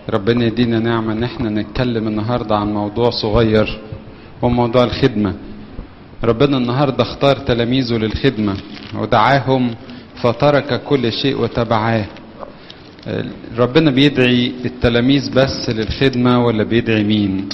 ربنا يدينا نعمة ان احنا نتكلم النهاردة عن موضوع صغير هو موضوع الخدمة ربنا النهاردة اختار تلاميذه للخدمة ودعاهم فترك كل شيء وتبعاه ربنا بيدعي التلاميذ بس للخدمة ولا بيدعي مين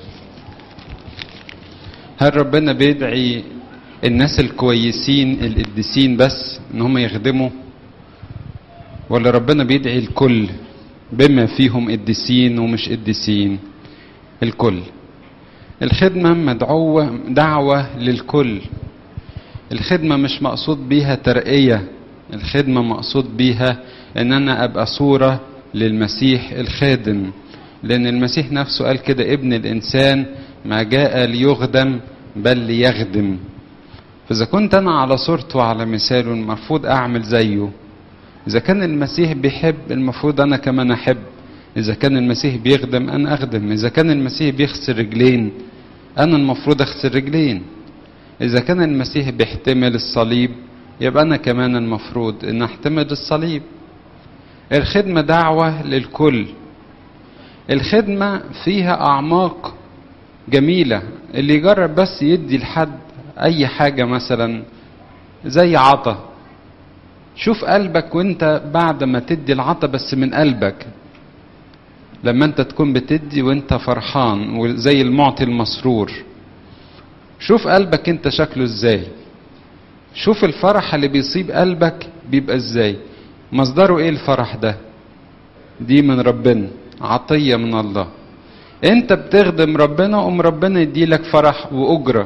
هل ربنا بيدعي الناس الكويسين القديسين بس ان هم يخدموا ولا ربنا بيدعي الكل بما فيهم قديسين ومش قديسين الكل الخدمة مدعوة دعوة للكل الخدمة مش مقصود بيها ترقية الخدمة مقصود بيها ان انا ابقى صورة للمسيح الخادم لان المسيح نفسه قال كده ابن الانسان ما جاء ليخدم بل ليخدم فاذا كنت انا على صورته وعلى مثاله المفروض اعمل زيه اذا كان المسيح بيحب المفروض انا كمان احب اذا كان المسيح بيخدم انا اخدم اذا كان المسيح بيغسل رجلين انا المفروض اغسل رجلين اذا كان المسيح بيحتمل الصليب يبقى انا كمان المفروض ان احتمل الصليب الخدمة دعوة للكل الخدمة فيها اعماق جميلة اللي يجرب بس يدي لحد اي حاجة مثلا زي عطا شوف قلبك وانت بعد ما تدي العطا بس من قلبك لما انت تكون بتدي وانت فرحان وزي المعطي المسرور شوف قلبك انت شكله ازاي شوف الفرح اللي بيصيب قلبك بيبقى ازاي مصدره ايه الفرح ده دي من ربنا عطية من الله انت بتخدم ربنا ام ربنا يديلك فرح واجرة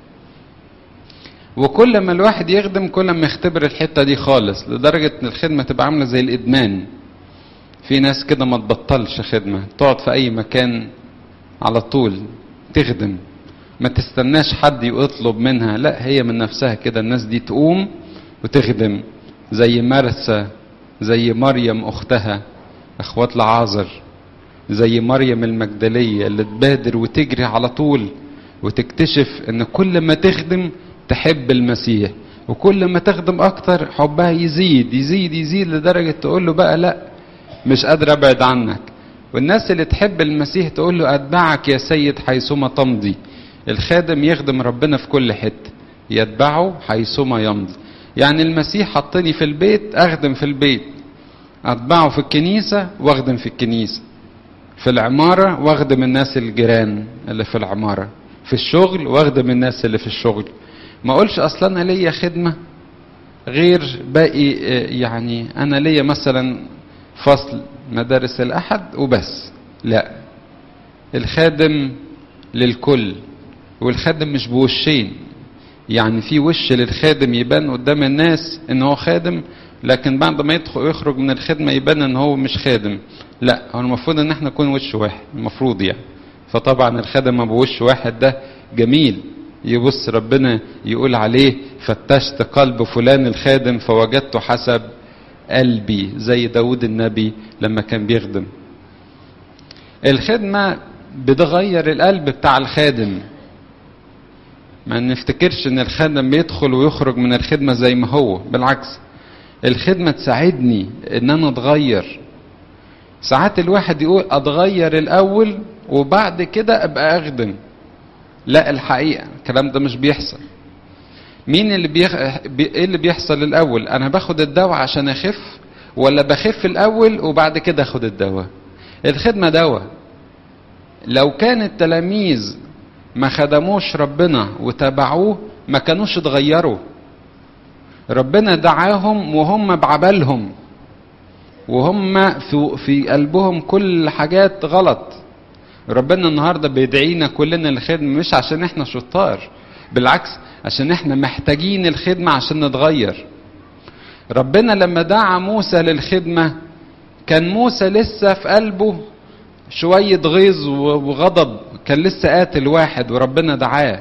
وكل ما الواحد يخدم كل ما يختبر الحتة دي خالص لدرجة ان الخدمة تبقى عاملة زي الادمان في ناس كده ما تبطلش خدمة تقعد في اي مكان على طول تخدم ما تستناش حد يطلب منها لا هي من نفسها كده الناس دي تقوم وتخدم زي مرسى زي مريم اختها اخوات لعازر زي مريم المجدلية اللي تبادر وتجري على طول وتكتشف ان كل ما تخدم تحب المسيح وكل ما تخدم اكتر حبها يزيد يزيد يزيد لدرجة تقول له بقى لا مش قادر ابعد عنك والناس اللي تحب المسيح تقول له اتبعك يا سيد حيثما تمضي الخادم يخدم ربنا في كل حتة يتبعه حيثما يمضي يعني المسيح حطني في البيت اخدم في البيت اتبعه في الكنيسة واخدم في الكنيسة في العمارة واخدم الناس الجيران اللي في العمارة في الشغل واخدم الناس اللي في الشغل ما اقولش اصلا انا ليا خدمة غير باقي يعني انا ليا مثلا فصل مدارس الاحد وبس لا الخادم للكل والخادم مش بوشين يعني في وش للخادم يبان قدام الناس ان هو خادم لكن بعد ما يدخل يخرج من الخدمه يبان ان هو مش خادم لا هو المفروض ان احنا نكون وش واحد المفروض يعني فطبعا الخادم ابو وش واحد ده جميل يبص ربنا يقول عليه فتشت قلب فلان الخادم فوجدته حسب قلبي زي داود النبي لما كان بيخدم الخدمة بتغير القلب بتاع الخادم ما نفتكرش ان الخادم بيدخل ويخرج من الخدمة زي ما هو بالعكس الخدمة تساعدني ان انا اتغير ساعات الواحد يقول اتغير الاول وبعد كده ابقى اخدم لا الحقيقة الكلام ده مش بيحصل مين اللي بيخ... ايه اللي بيحصل الاول انا باخد الدواء عشان اخف ولا بخف الاول وبعد كده اخد الدواء الخدمة دواء لو كان التلاميذ ما خدموش ربنا وتابعوه ما كانوش اتغيروا ربنا دعاهم وهم بعبالهم وهم في, في قلبهم كل حاجات غلط ربنا النهاردة بيدعينا كلنا للخدمة مش عشان احنا شطار بالعكس عشان احنا محتاجين الخدمة عشان نتغير ربنا لما دعا موسى للخدمة كان موسى لسه في قلبه شوية غيظ وغضب كان لسه قاتل واحد وربنا دعاه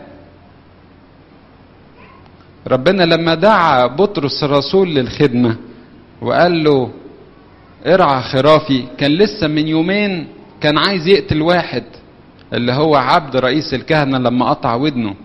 ربنا لما دعا بطرس الرسول للخدمة وقال له ارعى خرافي كان لسه من يومين كان عايز يقتل واحد اللي هو عبد رئيس الكهنة لما قطع ودنه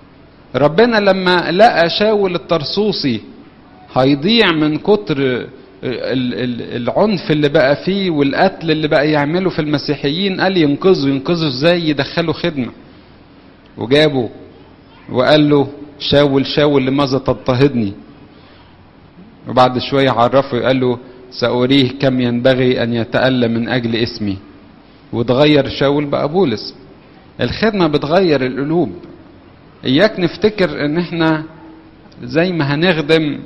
ربنا لما لقى شاول الطرسوسي هيضيع من كتر العنف اللي بقى فيه والقتل اللي بقى يعمله في المسيحيين قال ينقذوا ينقذوا ازاي يدخلوا خدمة وجابوا وقال له شاول شاول لماذا تضطهدني وبعد شوية عرفه قال له سأريه كم ينبغي أن يتألم من أجل اسمي وتغير شاول بقى بولس الخدمة بتغير القلوب إياك نفتكر إن إحنا زي ما هنخدم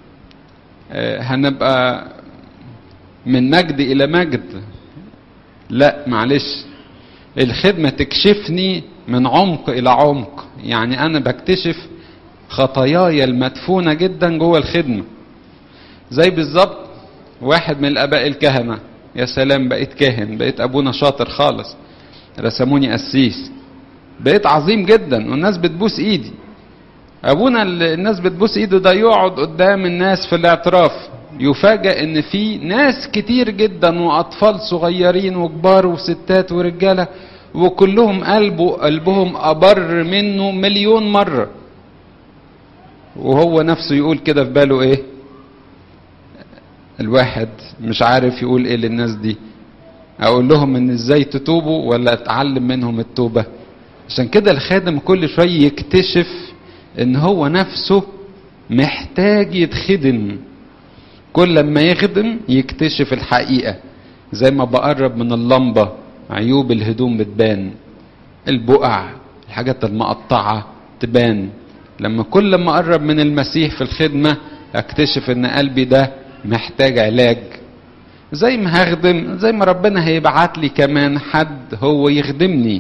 هنبقى من مجد إلى مجد لا معلش الخدمة تكشفني من عمق إلى عمق يعني أنا بكتشف خطاياي المدفونة جدا جوه الخدمة زي بالظبط واحد من الآباء الكهنة يا سلام بقيت كاهن بقيت أبونا شاطر خالص رسموني قسيس بقيت عظيم جدا والناس بتبوس إيدي ابونا الناس بتبوس ايده ده يقعد قدام الناس في الاعتراف يفاجأ ان في ناس كتير جدا واطفال صغيرين وكبار وستات ورجاله وكلهم قلبه قلبهم ابر منه مليون مره وهو نفسه يقول كده في باله ايه الواحد مش عارف يقول ايه للناس دي اقول لهم ان ازاي تتوبوا ولا اتعلم منهم التوبه عشان كده الخادم كل شويه يكتشف ان هو نفسه محتاج يتخدم كل ما يخدم يكتشف الحقيقة زي ما بقرب من اللمبة عيوب الهدوم بتبان البقع الحاجات المقطعة تبان لما كل ما اقرب من المسيح في الخدمة اكتشف ان قلبي ده محتاج علاج زي ما هخدم زي ما ربنا هيبعت لي كمان حد هو يخدمني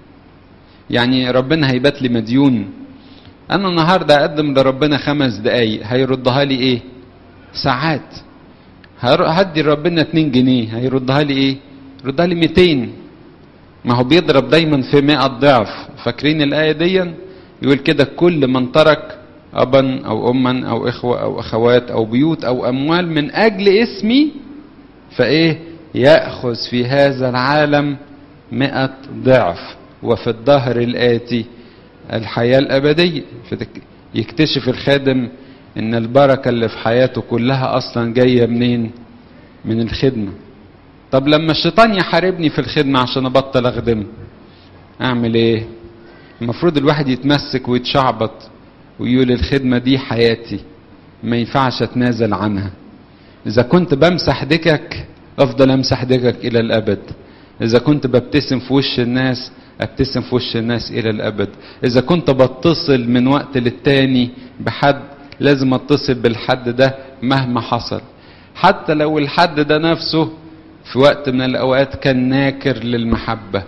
يعني ربنا هيبات لي مديون انا النهارده اقدم لربنا خمس دقايق هيردها لي ايه ساعات هدي لربنا 2 جنيه هيردها لي ايه يردها لي 200 ما هو بيضرب دايما في 100 ضعف فاكرين الايه دي يقول كده كل من ترك ابا او اما او اخوه او اخوات او بيوت او اموال من اجل اسمي فايه ياخذ في هذا العالم مئة ضعف وفي الدهر الاتي الحياة الأبدية يكتشف الخادم إن البركة اللي في حياته كلها أصلا جاية منين؟ من الخدمة. طب لما الشيطان يحاربني في الخدمة عشان أبطل أخدم أعمل إيه؟ المفروض الواحد يتمسك ويتشعبط ويقول الخدمة دي حياتي ما ينفعش أتنازل عنها. إذا كنت بمسح دكك أفضل أمسح دكك إلى الأبد. إذا كنت ببتسم في وش الناس ابتسم في وش الناس الى الابد اذا كنت بتصل من وقت للتاني بحد لازم اتصل بالحد ده مهما حصل حتى لو الحد ده نفسه في وقت من الاوقات كان ناكر للمحبة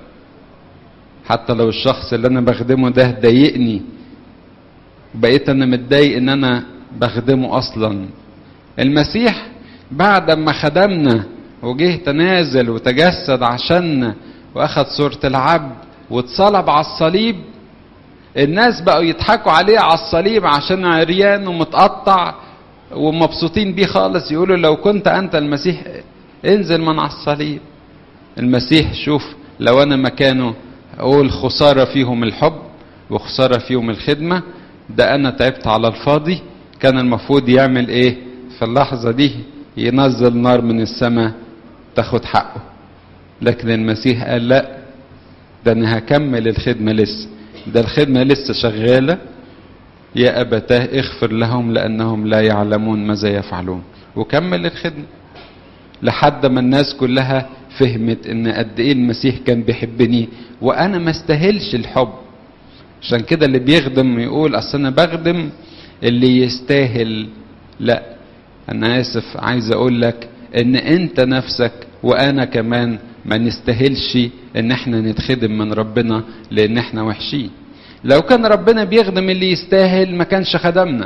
حتى لو الشخص اللي انا بخدمه ده ضايقني بقيت انا متضايق ان انا بخدمه اصلا المسيح بعد ما خدمنا وجه تنازل وتجسد عشاننا واخد صورة العبد واتصلب على الصليب الناس بقوا يضحكوا عليه على الصليب عشان عريان ومتقطع ومبسوطين بيه خالص يقولوا لو كنت انت المسيح انزل من على الصليب المسيح شوف لو انا مكانه اقول خسارة فيهم الحب وخسارة فيهم الخدمة ده انا تعبت على الفاضي كان المفروض يعمل ايه في اللحظة دي ينزل نار من السماء تاخد حقه لكن المسيح قال لا ده انا هكمل الخدمة لسه ده الخدمة لسه شغالة يا أبتاه اغفر لهم لأنهم لا يعلمون ماذا يفعلون وكمل الخدمة لحد ما الناس كلها فهمت ان قد ايه المسيح كان بيحبني وانا ما استاهلش الحب عشان كده اللي بيخدم يقول اصل انا بخدم اللي يستاهل لا انا اسف عايز اقول لك ان انت نفسك وانا كمان ما نستاهلش ان احنا نتخدم من ربنا لان احنا وحشين لو كان ربنا بيخدم اللي يستاهل ما كانش خدمنا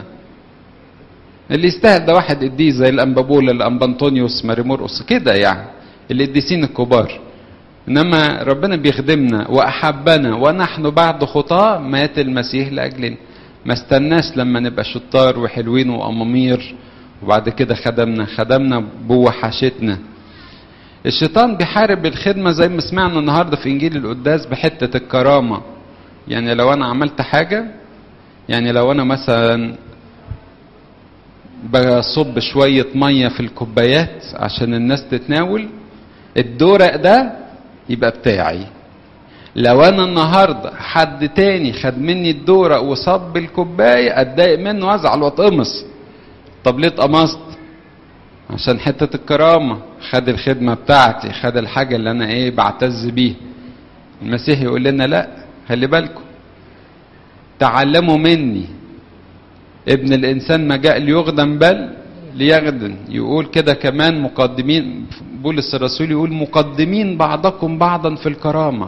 اللي يستاهل ده واحد قديس زي الانبابولا الانبانطونيوس ماريمورقس كده يعني القديسين الكبار انما ربنا بيخدمنا واحبنا ونحن بعد خطاه مات المسيح لاجلنا ما استناش لما نبقى شطار وحلوين وامامير وبعد كده خدمنا خدمنا بوحشتنا الشيطان بيحارب الخدمه زي ما سمعنا النهارده في انجيل القداس بحته الكرامه يعني لو انا عملت حاجه يعني لو انا مثلا بصب شوية مية في الكوبايات عشان الناس تتناول الدورق ده يبقى بتاعي لو انا النهارده حد تاني خد مني الدورق وصب الكوبايه اتضايق منه وازعل واتقمص طب ليه اتقمصت عشان حته الكرامه خد الخدمه بتاعتي خد الحاجه اللي انا ايه بعتز بيها المسيح يقول لنا لا خلي بالكم تعلموا مني ابن الانسان ما جاء ليخدم بل ليخدم يقول كده كمان مقدمين بولس الرسول يقول مقدمين بعضكم بعضا في الكرامه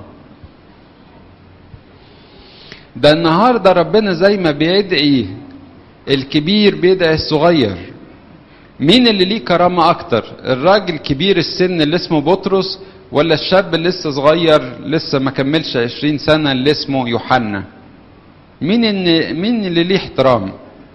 ده النهارده ربنا زي ما بيدعي الكبير بيدعي الصغير مين اللي ليه كرامه اكتر الراجل كبير السن اللي اسمه بطرس ولا الشاب اللي لسه صغير لسه ما كملش عشرين سنه اللي اسمه يوحنا مين ان مين اللي ليه احترام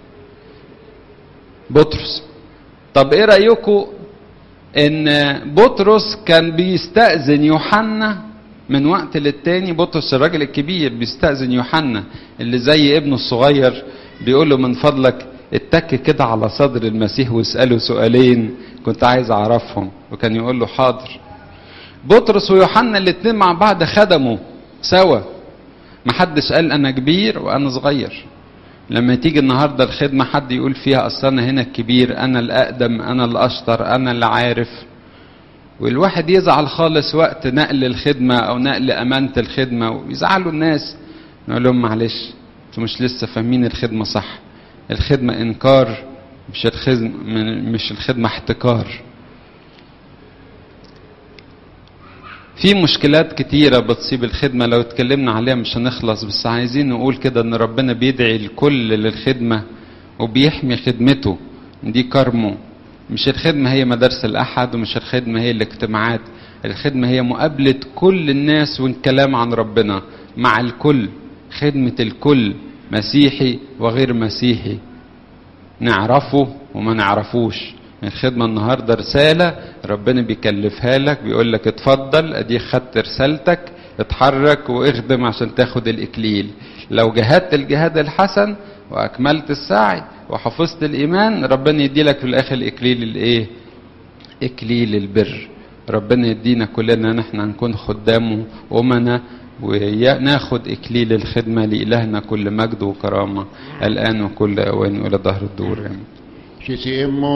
بطرس طب ايه رايكم ان بطرس كان بيستأذن يوحنا من وقت للتاني بطرس الراجل الكبير بيستأذن يوحنا اللي زي ابنه الصغير بيقول له من فضلك اتك كده على صدر المسيح واسأله سؤالين كنت عايز اعرفهم وكان يقول له حاضر بطرس ويوحنا الاتنين مع بعض خدموا سوا محدش قال انا كبير وانا صغير لما تيجي النهارده الخدمه حد يقول فيها اصل انا هنا الكبير انا الاقدم انا الاشطر انا اللي عارف والواحد يزعل خالص وقت نقل الخدمه او نقل امانه الخدمه ويزعلوا الناس نقول لهم معلش انتوا مش لسه فاهمين الخدمه صح الخدمه انكار مش الخدمه مش الخدمه احتكار في مشكلات كتيرة بتصيب الخدمة لو اتكلمنا عليها مش هنخلص بس عايزين نقول كده ان ربنا بيدعي الكل للخدمة وبيحمي خدمته دي كرمه مش الخدمة هي مدارس الأحد ومش الخدمة هي الاجتماعات الخدمة هي مقابلة كل الناس والكلام عن ربنا مع الكل خدمة الكل مسيحي وغير مسيحي نعرفه وما نعرفوش الخدمة النهاردة رسالة ربنا بيكلفها لك بيقول لك اتفضل ادي خدت رسالتك اتحرك واخدم عشان تاخد الاكليل لو جهدت الجهاد الحسن واكملت السعي وحفظت الايمان ربنا يدي لك في الاخر الاكليل الايه اكليل البر ربنا يدينا كلنا نحن نكون خدامه امنا وناخد اكليل الخدمه لالهنا كل مجد وكرامه الان وكل اوان والى ظهر الدور يعني.